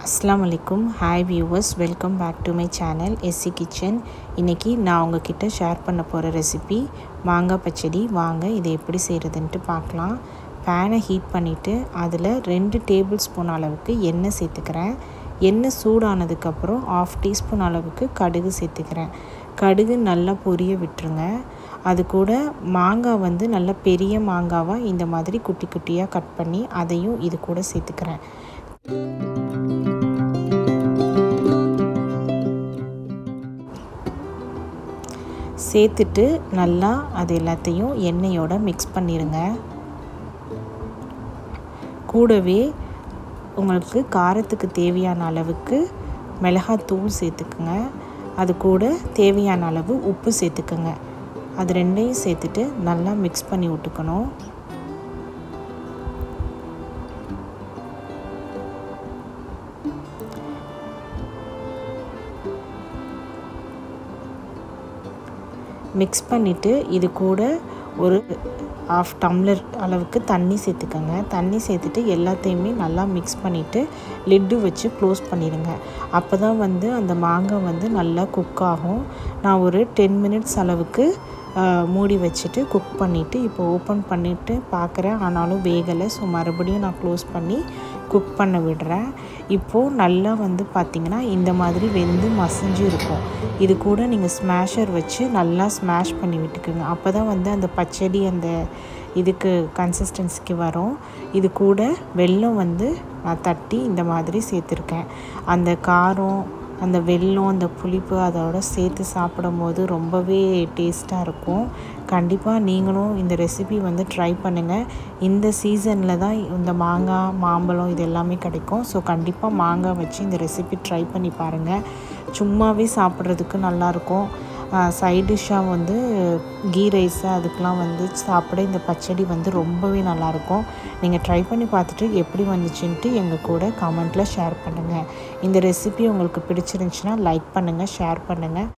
அஸ்லாம் வலைக்கும் hi viewers welcome back to my channel SC kitchen இன்றைக்கி நான் உங்ககிட்ட ஷேர் பண்ண போகிற ரெசிபி மாங்காய் பச்சடி வாங்க இதை எப்படி செய்கிறதுன்ட்டு பார்க்கலாம் பேனை ஹீட் பண்ணிவிட்டு அதில் ரெண்டு டேபிள் ஸ்பூன் அளவுக்கு எண்ணெய் சேர்த்துக்கிறேன் எண்ணெய் சூடானதுக்கப்புறம் ஆஃப் டீஸ்பூன் அளவுக்கு கடுகு சேர்த்துக்கிறேன் கடுகு நல்லா பொரிய விட்டுருங்க அது கூட மாங்காய் வந்து நல்ல பெரிய மாங்காவாக இந்த மாதிரி குட்டி குட்டியாக கட் பண்ணி அதையும் இது கூட சேர்த்துக்கிறேன் சேர்த்துட்டு நல்லா அது எல்லாத்தையும் எண்ணெயோட மிக்ஸ் பண்ணிடுங்க கூடவே உங்களுக்கு காரத்துக்கு தேவையான அளவுக்கு மிளகாத்தூள் சேர்த்துக்குங்க அது கூட தேவையான அளவு உப்பு சேர்த்துக்குங்க அது ரெண்டையும் சேர்த்துட்டு நல்லா மிக்ஸ் பண்ணி விட்டுக்கணும் மிக்ஸ் பண்ணிவிட்டு இது கூட ஒரு ஆஃப் டம்ளர் அளவுக்கு தண்ணி சேர்த்துக்கோங்க தண்ணி சேர்த்துட்டு எல்லாத்தையுமே நல்லா மிக்ஸ் பண்ணிவிட்டு லிட்டு வச்சு க்ளோஸ் பண்ணிடுங்க அப்போ தான் வந்து அந்த மாங்காய் வந்து நல்லா குக் ஆகும் நான் ஒரு டென் மினிட்ஸ் அளவுக்கு மூடி வச்சுட்டு குக் பண்ணிவிட்டு இப்போ ஓப்பன் பண்ணிவிட்டு பார்க்குறேன் ஆனாலும் வேகலை ஸோ மறுபடியும் நான் க்ளோஸ் பண்ணி குக் பண்ண விடுறேன் இப்போது நல்லா வந்து பார்த்திங்கன்னா இந்த மாதிரி வெந்து மசிஞ்சு இருக்கும் இது கூட நீங்கள் ஸ்மேஷர் வச்சு நல்லா ஸ்மேஷ் பண்ணி விட்டுக்குங்க அப்போ தான் வந்து அந்த பச்சடி அந்த இதுக்கு கன்சிஸ்டன்சிக்கு வரும் இது கூட வெல்லம் வந்து நான் தட்டி இந்த மாதிரி சேர்த்துருக்கேன் அந்த காரம் அந்த வெல்லம் அந்த புளிப்பு அதோட சேர்த்து சாப்பிடும் போது ரொம்பவே டேஸ்ட்டாக இருக்கும் கண்டிப்பாக நீங்களும் இந்த ரெசிபி வந்து ட்ரை பண்ணுங்கள் இந்த சீசனில் தான் இந்த மாங்காய் மாம்பழம் இது எல்லாமே கிடைக்கும் ஸோ கண்டிப்பாக மாங்காய் வச்சு இந்த ரெசிபி ட்ரை பண்ணி பாருங்கள் சும்மாவே சாப்பிட்றதுக்கு நல்லாயிருக்கும் சைட் டிஷ்ஷாக வந்து கீ ரைஸு அதுக்கெலாம் வந்து சாப்பிட இந்த பச்சடி வந்து ரொம்பவே நல்லாயிருக்கும் நீங்கள் ட்ரை பண்ணி பார்த்துட்டு எப்படி வந்துச்சுன்ட்டு எங்கள் கூட கமெண்ட்டில் ஷேர் பண்ணுங்கள் இந்த ரெசிபி உங்களுக்கு பிடிச்சிருந்துச்சின்னா லைக் பண்ணுங்கள் ஷேர் பண்ணுங்கள்